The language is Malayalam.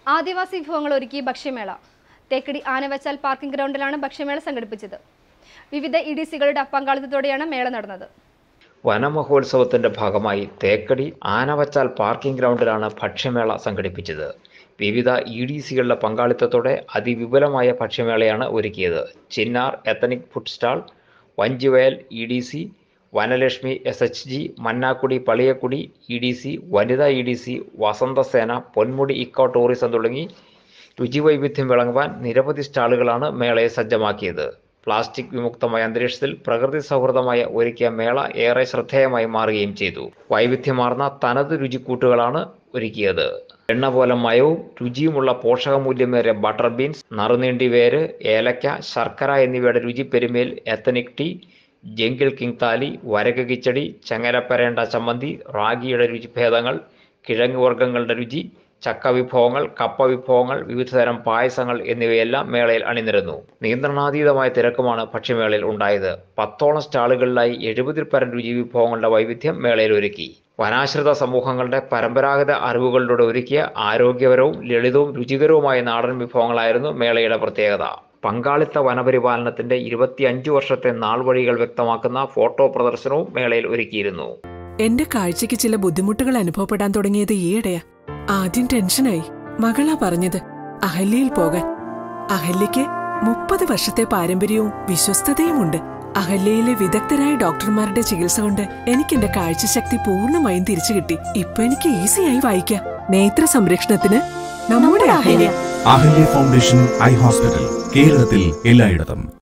ആദിവാസി വിഭവങ്ങൾ ഒരുക്കി ഭക്ഷ്യമേള തേക്കടി ആനവച്ചാൽ പാർക്കിംഗ് ഗ്രൗണ്ടിലാണ് ഭക്ഷ്യമേള സംഘടിപ്പിച്ചത് വിവിധ ഇ ഡി സികളുടെ പങ്കാളിത്തത്തോടെയാണ് മേള നടന്നത് വനമഹോത്സവത്തിന്റെ ഭാഗമായി തേക്കടി ആനവച്ചാൽ പാർക്കിംഗ് ഗ്രൗണ്ടിലാണ് ഭക്ഷ്യമേള സംഘടിപ്പിച്ചത് വിവിധ ഇ ഡി സികളുടെ പങ്കാളിത്തത്തോടെ അതിവിപുലമായ ഭക്ഷ്യമേളയാണ് ഒരുക്കിയത് Chinnar ethnic food stall Vanchivayal E D C Vanalakshmi S H G Mannakudi Paliyakudi E D C വനിതാ E D C Vasanthasena Ponmudi ecotourism തുടങ്ങി രുചിവൈവിധ്യം വിളങ്ങുവാൻ നിരവധി സ്റ്റാളുകളാണ് മേളയെ സജ്ജമാക്കിയത് പ്ലാസ്റ്റിക് വിമുക്തമായ അന്തരീക്ഷത്തിൽ പ്രകൃതി സൗഹൃദമായ ഒരുക്കിയ മേള ഏറെ ശ്രദ്ധേയമായി മാറുകയും ചെയ്തു വൈവിധ്യമാർന്ന തനത് രുചിക്കൂട്ടുകളാണ് ഒരുക്കിയത് എണ്ണ പോലെ മയവും രുചിയുമുള്ള പോഷകമൂല്യമേറിയ ബട്ടർ ബീൻസ് നറുനീണ്ടി വേര് ഏലക്ക ശർക്കര എന്നിവയുടെ രുചിപ്പെരുമയിൽ ethnic tea jungle king thali വരക കിച്ചടി ചങ്ങലപ്പരേണ്ട ചമ്മന്തി റാഗിയുടെ രുചിഭേദങ്ങൾ കിഴങ്ങ് വർഗ്ഗങ്ങളുടെ രുചി ചക്ക വിഭവങ്ങൾ കപ്പ വിഭവങ്ങൾ വിവിധതരം പായസങ്ങൾ എന്നിവയെല്ലാം മേളയിൽ അണിനിരന്നു നിയന്ത്രണാതീതമായ തിരക്കുമാണ് ഭക്ഷ്യമേളയിൽ ഉണ്ടായത് പത്തോളം സ്റ്റാളുകളിലായി എഴുപതിൽ പരം രുചി വിഭവങ്ങളുടെ വൈവിധ്യം മേളയിൽ ഒരുക്കി വനാശ്രിത സമൂഹങ്ങളുടെ പരമ്പരാഗത അറിവുകളിലൂടെ ഒരുക്കിയ ആരോഗ്യപരവും ലളിതവും രുചികരവുമായ നാടൻ വിഭവങ്ങളായിരുന്നു മേളയുടെ പ്രത്യേകത പങ്കാളിത്ത വനപരിപാലനത്തിന്റെ ഇരുപത്തിയഞ്ച് വർഷത്തെ നാൾവഴികൾ വ്യക്തമാക്കുന്ന ഫോട്ടോ പ്രദർശനവും മേളയിൽ ഒരുക്കിയിരുന്നു എന്റെ കാഴ്ചയ്ക്ക് ചില ബുദ്ധിമുട്ടുകൾ അനുഭവപ്പെടാൻ തുടങ്ങിയത് ഈയിടെയാ ആദ്യം ടെൻഷനായി മകളാ പറഞ്ഞത് അഹല്യയിൽ പോകാൻ അഹല്യയ്ക്ക് മുപ്പത് വർഷത്തെ പാരമ്പര്യവും വിശ്വസ്തതയുമുണ്ട് അഹല്യയിലെ വിദഗ്ധരായ ഡോക്ടർമാരുടെ ചികിത്സ കൊണ്ട് എനിക്ക് എന്റെ കാഴ്ചശക്തി പൂർണ്ണമായും തിരിച്ചു കിട്ടി ഇപ്പൊ എനിക്ക് ഈസിയായി വായിക്കാം നേത്ര സംരക്ഷണത്തിന് നമ്മുടെ Ahalya Ahalya foundation eye hospital കേരളത്തിൽ എല്ലായിടത്തും